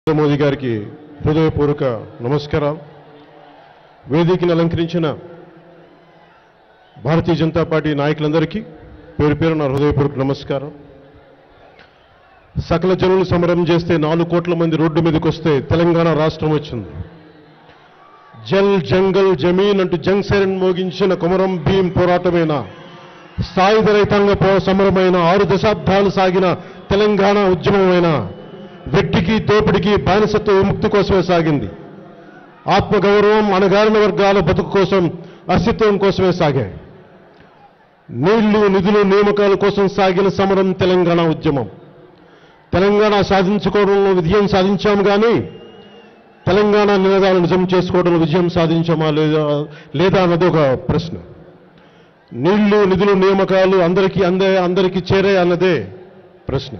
నరేంద్ర మోదీ గారికి హృదయపూర్వక నమస్కారం వేదికను అలంకరించిన భారతీయ జనతా పార్టీ నాయకులందరికీ పేరు పేరు నా హృదయపూర్వక నమస్కారం సకల జనులు సమరం చేస్తే నాలుగు కోట్ల మంది రోడ్డు మీదకి వస్తే తెలంగాణ రాష్ట్రం వచ్చింది జల్ జంగల్ జమీన్ అంటూ జంగ్ సైరన్ మోగించిన కొమరం భీం పోరాటమైన సాయుధ రైతాంగ పో సమరమైన ఆరు దశాబ్దాలు సాగిన తెలంగాణ ఉద్యమమైన వెట్టికి దోపిడికి బానిసత్వ విముక్తి కోసమే సాగింది ఆత్మగౌరవం అణగారిన వర్గాల బతుకు కోసం అస్తిత్వం కోసమే సాగాయి నీళ్లు నిధులు నియామకాల కోసం సాగిన సమరం తెలంగాణ ఉద్యమం తెలంగాణ సాధించుకోవడంలో విజయం సాధించాము కానీ తెలంగాణ నినాదాలు నిజం చేసుకోవడంలో విజయం సాధించామా లేదా లేదా అన్నది ఒక ప్రశ్న నీళ్లు నిధులు నియామకాలు అందరికీ అందే అందరికీ చేరే అన్నదే ప్రశ్న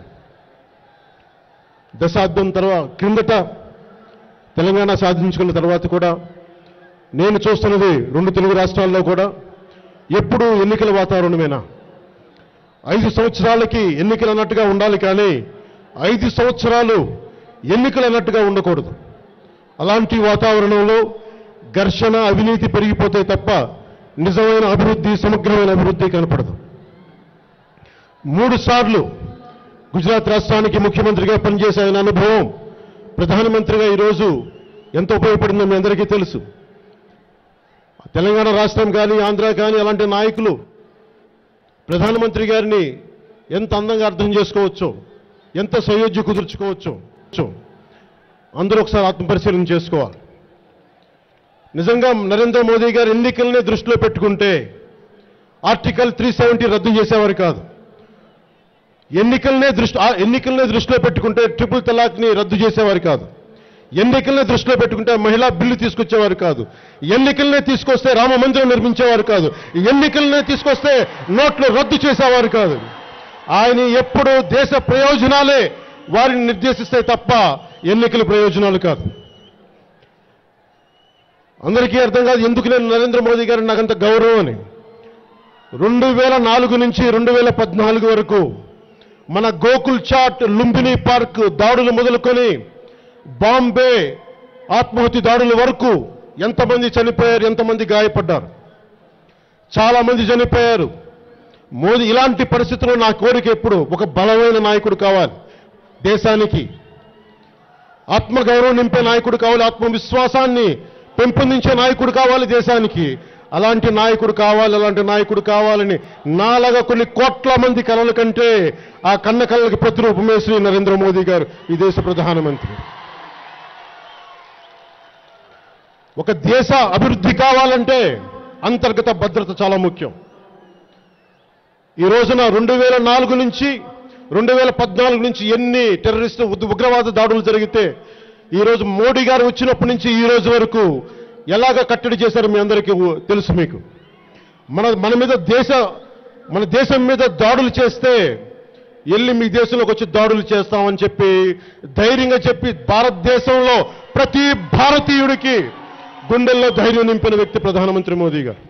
దశాబ్దం తర్వాత క్రిందట తెలంగాణ సాధించుకున్న తర్వాత కూడా నేను చూస్తున్నది రెండు తెలుగు రాష్ట్రాల్లో కూడా ఎప్పుడూ ఎన్నికల వాతావరణమేనా ఐదు సంవత్సరాలకి ఎన్నికలు అన్నట్టుగా ఉండాలి కానీ ఐదు సంవత్సరాలు ఎన్నికలు అన్నట్టుగా ఉండకూడదు అలాంటి వాతావరణంలో ఘర్షణ అవినీతి పెరిగిపోతే తప్ప నిజమైన అభివృద్ధి సమగ్రమైన అభివృద్ధి కనపడదు మూడు సార్లు గుజరాత్ రాష్ట్రానికి ముఖ్యమంత్రిగా పనిచేసే ఆయన అనుభవం ప్రధానమంత్రిగా ఈరోజు ఎంత ఉపయోగపడిందో మీ అందరికీ తెలుసు తెలంగాణ రాష్ట్రం కానీ ఆంధ్ర కానీ అలాంటి నాయకులు ప్రధానమంత్రి గారిని ఎంత అందంగా అర్థం చేసుకోవచ్చో ఎంత సయోధ్య కుదుర్చుకోవచ్చో చో. అందరూ ఒకసారి ఆత్మపరిశీలన చేసుకోవాలి నిజంగా నరేంద్ర మోదీ గారు ఎన్నికల్ని దృష్టిలో పెట్టుకుంటే ఆర్టికల్ త్రీ సెవెంటీ రద్దు చేసేవారు కాదు ఎన్నికలనే దృష్టి ఆ ఎన్నికలనే దృష్టిలో పెట్టుకుంటే ట్రిపుల్ తలాక్ని రద్దు చేసేవారు కాదు ఎన్నికలనే దృష్టిలో పెట్టుకుంటే మహిళా బిల్లు తీసుకొచ్చేవారు కాదు ఎన్నికలనే తీసుకొస్తే రామ మందిరం నిర్మించేవారు కాదు ఎన్నికలనే తీసుకొస్తే నోట్లు రద్దు చేసేవారు కాదు ఆయన ఎప్పుడూ దేశ ప్రయోజనాలే వారిని నిర్దేశిస్తే తప్ప ఎన్నికల ప్రయోజనాలు కాదు అందరికీ అర్థం కాదు ఎందుకు నేను నరేంద్ర మోదీ గారు నాకంత గౌరవం అని రెండు వేల నాలుగు నుంచి రెండు వేల పద్నాలుగు వరకు మన గోకుల్ చాట్ లుంబిని పార్క్ దాడులు మొదలుకొని బాంబే ఆత్మహత్య దాడుల వరకు ఎంతమంది చనిపోయారు ఎంతమంది గాయపడ్డారు చాలా మంది చనిపోయారు మోదీ ఇలాంటి పరిస్థితుల్లో నా కోరిక ఎప్పుడు ఒక బలమైన నాయకుడు కావాలి దేశానికి ఆత్మగౌరవం నింపే నాయకుడు కావాలి ఆత్మవిశ్వాసాన్ని పెంపొందించే నాయకుడు కావాలి దేశానికి అలాంటి నాయకుడు కావాలి అలాంటి నాయకుడు కావాలని నాలాగా కొన్ని కోట్ల మంది కలల కంటే ఆ కన్న కళ్ళకి ప్రతిరూపమే శ్రీ నరేంద్ర మోదీ గారు ఈ దేశ ప్రధానమంత్రి ఒక దేశ అభివృద్ధి కావాలంటే అంతర్గత భద్రత చాలా ముఖ్యం ఈ రోజున రెండు వేల నాలుగు నుంచి రెండు వేల పద్నాలుగు నుంచి ఎన్ని టెర్రరిస్టు ఉద్- ఉగ్రవాద దాడులు జరిగితే ఈ రోజు మోడీ గారు వచ్చినప్పటి నుంచి ఈ రోజు వరకు ఎలాగ కట్టడి చేశారో మీ అందరికీ ఊ- తెలుసు మీకు మన మన మీద దేశ మన దేశం మీద దాడులు చేస్తే వెళ్ళి మీ దేశంలోకి వచ్చి దాడులు చేస్తామని చెప్పి ధైర్యంగా చెప్పి భారతదేశంలో ప్రతి భారతీయుడికి గుండెల్లో ధైర్యం నింపిన వ్యక్తి ప్రధానమంత్రి మోదీ గారు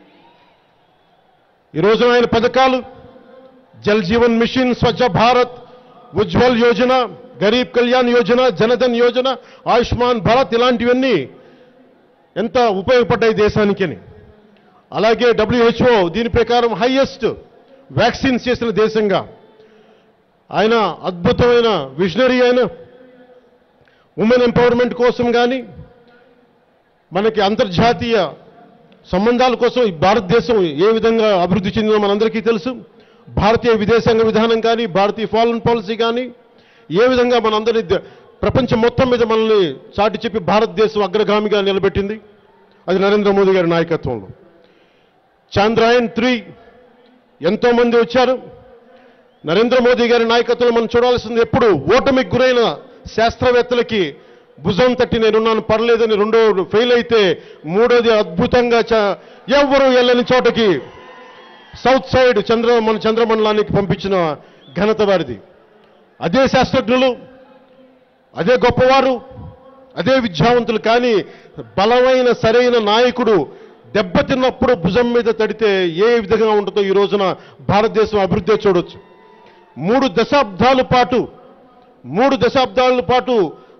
ఈ రోజున ఆయన పథకాలు జల్ జీవన్ మిషన్ స్వచ్ఛ భారత్ ఉజ్వల్ యోజన గరీబ్ కళ్యాణ్ యోజన జనధన్ యోజన ఆయుష్మాన్ భారత్ ఇలాంటివన్నీ ఎంత ఉపయోగపడ్డాయి దేశానికి అని అలాగే డబ్ల్యూహెచ్ఓ దీని ప్రకారం హైయెస్ట్ వ్యాక్సిన్స్ చేసిన దేశంగా ఆయన అద్భుతమైన విజనరీ అయిన ఉమెన్ ఎంపవర్మెంట్ కోసం కానీ మనకి అంతర్జాతీయ సంబంధాల కోసం ఈ భారతదేశం ఏ విధంగా అభివృద్ధి చెందిందో మనందరికీ తెలుసు భారతీయ విదేశాంగ విధానం కానీ భారతీయ ఫారెన్ పాలసీ కానీ ఏ విధంగా మనందరి ద- ప్రపంచం మొత్తం మీద మనల్ని చాటి చెప్పి భారతదేశం అగ్రగామిగా నిలబెట్టింది అది నరేంద్ర మోదీ గారి నాయకత్వంలో చాంద్రాయన్ త్రీ ఎంతో మంది వచ్చారు నరేంద్ర మోదీ గారి నాయకత్వంలో మనం చూడాల్సింది ఎప్పుడు ఓటమికి గురైన శాస్త్రవేత్తలకి భుజం తట్టి నేనున్నాను పర్లేదని రెండో ఫెయిల్ అయితే మూడోది అద్భుతంగా చ- ఎవ్వరూ వెళ్ళని చోటకి సౌత్ సైడ్ చంద్ర మన చంద్రమండలానికి పంపించిన ఘనత వారిది అదే శాస్త్రజ్ఞులు అదే గొప్పవారు అదే విద్యావంతులు కానీ బలమైన సరైన నాయకుడు దెబ్బతిన్నప్పుడు భుజం మీద తడితే ఏ విధంగా ఉంటుందో ఈ రోజున భారతదేశం అభివృద్ధి చూడొచ్చు మూడు దశాబ్దాల పాటు మూడు దశాబ్దాల పాటు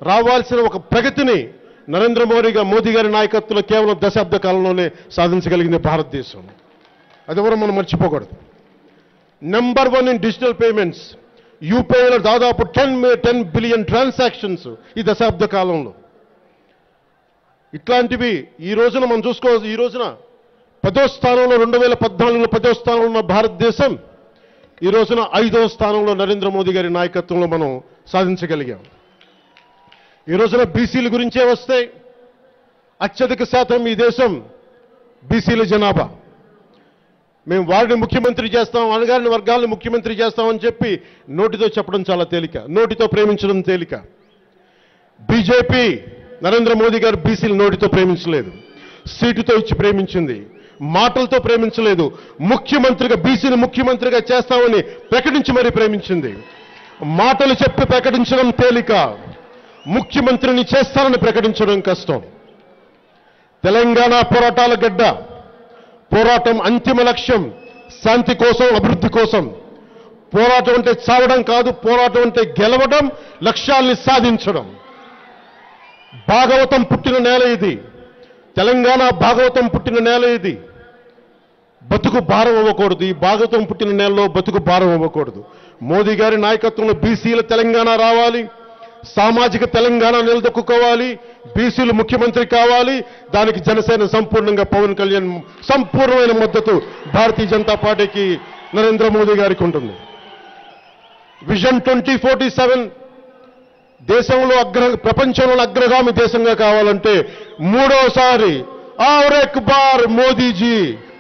రావాల్సిన ఒక ప్రగతిని నరేంద్ర మోడీగా మోదీ గారి నాయకత్వంలో కేవలం దశాబ్ద కాలంలోనే సాధించగలిగింది భారతదేశం అది ఎవరు మనం మర్చిపోకూడదు number one in digital payments యూపీఐలో దాదాపు టెన్ టెన్ బిలియన్ ట్రాన్సాక్షన్స్ ఈ దశాబ్ద కాలంలో ఇట్లాంటివి ఈ రోజున మనం చూసుకో ఈ రోజున పదో స్థానంలో రెండు వేల పద్నాలుగులో పదో స్థానంలో ఉన్న భారతదేశం ఈ రోజున ఐదో స్థానంలో నరేంద్ర మోదీ గారి నాయకత్వంలో మనం సాధించగలిగాం ఈ రోజున బీసీల గురించే వస్తే అత్యధిక శాతం ఈ దేశం బీసీల జనాభా మేము వారిని ముఖ్యమంత్రి చేస్తాం అనగారిన వర్గాలను ముఖ్యమంత్రి చేస్తామని చెప్పి నోటితో చెప్పడం చాలా తేలిక నోటితో ప్రేమించడం తేలిక బీజేపీ నరేంద్ర మోదీ గారు బీసీలు నోటితో ప్రేమించలేదు సీటుతో ఇచ్చి ప్రేమించింది మాటలతో ప్రేమించలేదు ముఖ్యమంత్రిగా బీసీని ముఖ్యమంత్రిగా చేస్తామని ప్రకటించి మరీ ప్రేమించింది మాటలు చెప్పి ప్రకటించడం తేలిక ముఖ్యమంత్రిని చేస్తానని ప్రకటించడం కష్టం తెలంగాణ పోరాటాల గడ్డ పోరాటం అంతిమ లక్ష్యం శాంతి కోసం అభివృద్ధి కోసం పోరాటం అంటే చావడం కాదు పోరాటం అంటే గెలవడం లక్ష్యాల్ని సాధించడం భాగవతం పుట్టిన నేల ఇది తెలంగాణ భాగవతం పుట్టిన నేల ఇది బతుకు భారం అవ్వకూడదు ఈ భాగవతం పుట్టిన నేలలో బతుకు భారం అవ్వకూడదు మోదీ గారి నాయకత్వంలో బీసీల తెలంగాణ రావాలి సామాజిక తెలంగాణ నిలదొక్కుకోవాలి బీసీలు ముఖ్యమంత్రి కావాలి దానికి జనసేన సంపూర్ణంగా పవన్ కళ్యాణ్ సంపూర్ణమైన మద్దతు భారతీయ జనతా పార్టీకి నరేంద్ర మోదీ గారికి ఉంటుంది విజన్ ట్వంటీ ఫోర్టీ సెవెన్ దేశంలో అగ్ర ప్రపంచంలో అగ్రగామి దేశంగా కావాలంటే మూడోసారి ఆర్ ఎక్ బార్ మోదీజీ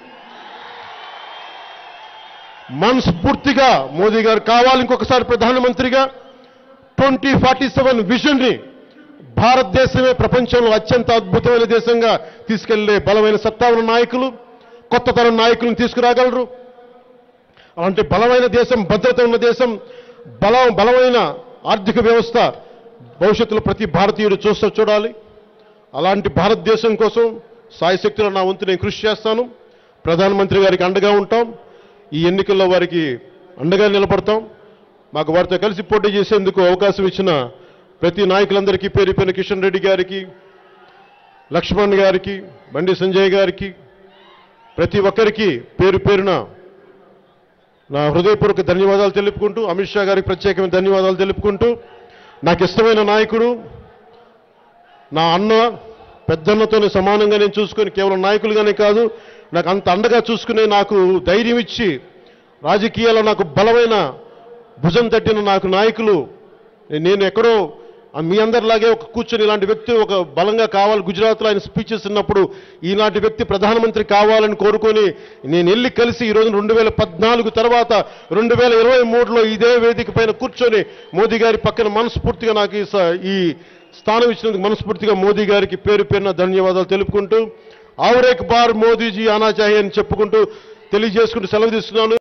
మనస్ఫూర్తిగా మోదీ గారు కావాలి ఇంకొకసారి ప్రధానమంత్రిగా ట్వంటీ ఫార్టీ సెవెన్ విజన్ని భారతదేశమే ప్రపంచంలో అత్యంత అద్భుతమైన దేశంగా తీసుకెళ్లే బలమైన సత్తా ఉన్న నాయకులు కొత్త తరం నాయకులను తీసుకురాగలరు అలాంటి బలమైన దేశం భద్రత ఉన్న దేశం బలం బలమైన ఆర్థిక వ్యవస్థ భవిష్యత్తులో ప్రతి భారతీయుడు చూస్తూ చూడాలి అలాంటి భారతదేశం కోసం సాయశక్తిలో నా వంతు నేను కృషి చేస్తాను ప్రధానమంత్రి గారికి అండగా ఉంటాం ఈ ఎన్నికల్లో వారికి అండగా నిలబడతాం మాకు వారితో కలిసి పోటీ చేసేందుకు అవకాశం ఇచ్చిన ప్రతి నాయకులందరికీ పేరు పేరు కిషన్ రెడ్డి గారికి లక్ష్మణ్ గారికి బండి సంజయ్ గారికి ప్రతి ఒక్కరికి పేరు పేరున నా హృదయపూర్వక ధన్యవాదాలు తెలుపుకుంటూ అమిత్ షా గారికి ప్రత్యేకమైన ధన్యవాదాలు తెలుపుకుంటూ నాకు ఇష్టమైన నాయకుడు నా అన్న పెద్దన్నతోనే సమానంగా నేను చూసుకొని కేవలం నాయకులుగానే కాదు నాకు అంత అండగా చూసుకునే నాకు ధైర్యం ఇచ్చి రాజకీయాల్లో నాకు బలమైన భుజం తట్టిన నాకు నాయకులు నేను ఎక్కడో ఆ మీ అందరిలాగే ఒక కూర్చొని ఇలాంటి వ్యక్తి ఒక బలంగా కావాలి గుజరాత్లో ఆయన స్పీచెస్ ఉన్నప్పుడు ఈనాటి వ్యక్తి ప్రధానమంత్రి కావాలని కోరుకొని నేను వెళ్ళి కలిసి ఈ రోజు రెండు వేల పద్నాలుగు తర్వాత రెండు వేల ఇరవై మూడులో ఇదే వేదిక పైన కూర్చొని మోదీ గారి పక్కన మనస్ఫూర్తిగా నాకు ఈ స- ఈ స్థానం ఇచ్చినందుకు మనస్ఫూర్తిగా మోదీ గారికి పేరు పేరున ధన్యవాదాలు తెలుపుకుంటూ ఆవరేక్ బార్ మోదీజీ ఆనా చాహే అని చెప్పుకుంటూ తెలియజేసుకుంటూ సెలవు తీసుకున్నాను